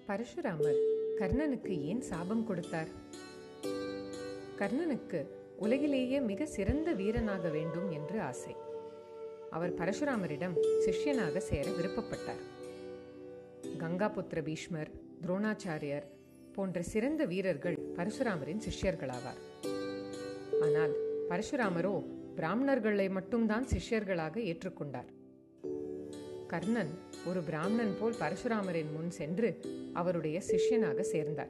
பரசுராமர் கர்ணனுக்கு ஏன் சாபம் கொடுத்தார் கர்ணனுக்கு உலகிலேயே மிக சிறந்த வீரனாக வேண்டும் என்று ஆசை அவர் பரசுராமரிடம் சிஷ்யனாக சேர விருப்பப்பட்டார் கங்காபுத்திர பீஷ்மர் துரோணாச்சாரியர் போன்ற சிறந்த வீரர்கள் பரசுராமரின் சிஷ்யர்களாவார் ஆனால் பரசுராமரோ பிராமணர்களை மட்டும்தான் சிஷ்யர்களாக ஏற்றுக்கொண்டார் கர்ணன் ஒரு பிராமணன் போல் பரசுராமரின் முன் சென்று அவருடைய சிஷ்யனாக சேர்ந்தார்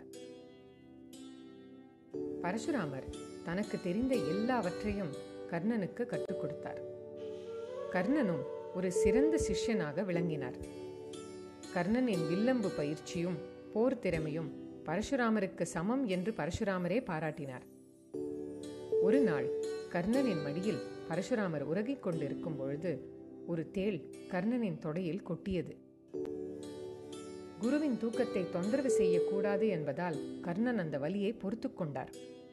பரசுராமர் தனக்கு தெரிந்த எல்லாவற்றையும் கர்ணனுக்கு கற்றுக் கொடுத்தார் கர்ணனும் ஒரு சிறந்த சிஷ்யனாக விளங்கினார் கர்ணனின் வில்லம்பு பயிற்சியும் போர் திறமையும் பரசுராமருக்கு சமம் என்று பரசுராமரே பாராட்டினார் ஒரு நாள் கர்ணனின் மடியில் பரசுராமர் உறங்கிக் கொண்டிருக்கும் பொழுது ஒரு தேள் கர்ணனின் தொடையில் கொட்டியது குருவின் தூக்கத்தை தொந்தரவு செய்யக்கூடாது என்பதால் கர்ணன் அந்த வலியை பொறுத்து கொண்டார்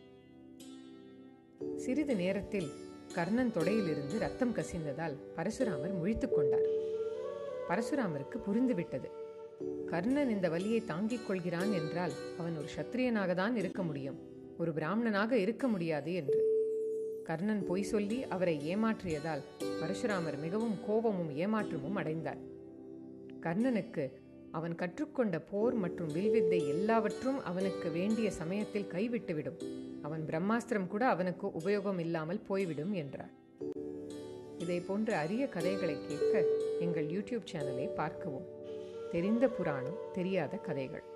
சிறிது நேரத்தில் கர்ணன் தொடையிலிருந்து ரத்தம் கசிந்ததால் பரசுராமர் முழித்துக் கொண்டார் பரசுராமருக்கு புரிந்துவிட்டது கர்ணன் இந்த வலியை தாங்கிக் கொள்கிறான் என்றால் அவன் ஒரு சத்திரியனாக தான் இருக்க முடியும் ஒரு பிராமணனாக இருக்க முடியாது என்று கர்ணன் பொய் சொல்லி அவரை ஏமாற்றியதால் பரசுராமர் மிகவும் கோபமும் ஏமாற்றமும் அடைந்தார் கர்ணனுக்கு அவன் கற்றுக்கொண்ட போர் மற்றும் வில்வித்தை எல்லாவற்றும் அவனுக்கு வேண்டிய சமயத்தில் கைவிட்டுவிடும் அவன் பிரம்மாஸ்திரம் கூட அவனுக்கு உபயோகம் இல்லாமல் போய்விடும் என்றார் இதை போன்ற அரிய கதைகளை கேட்க எங்கள் யூடியூப் சேனலை பார்க்கவும் தெரிந்த புராணம் தெரியாத கதைகள்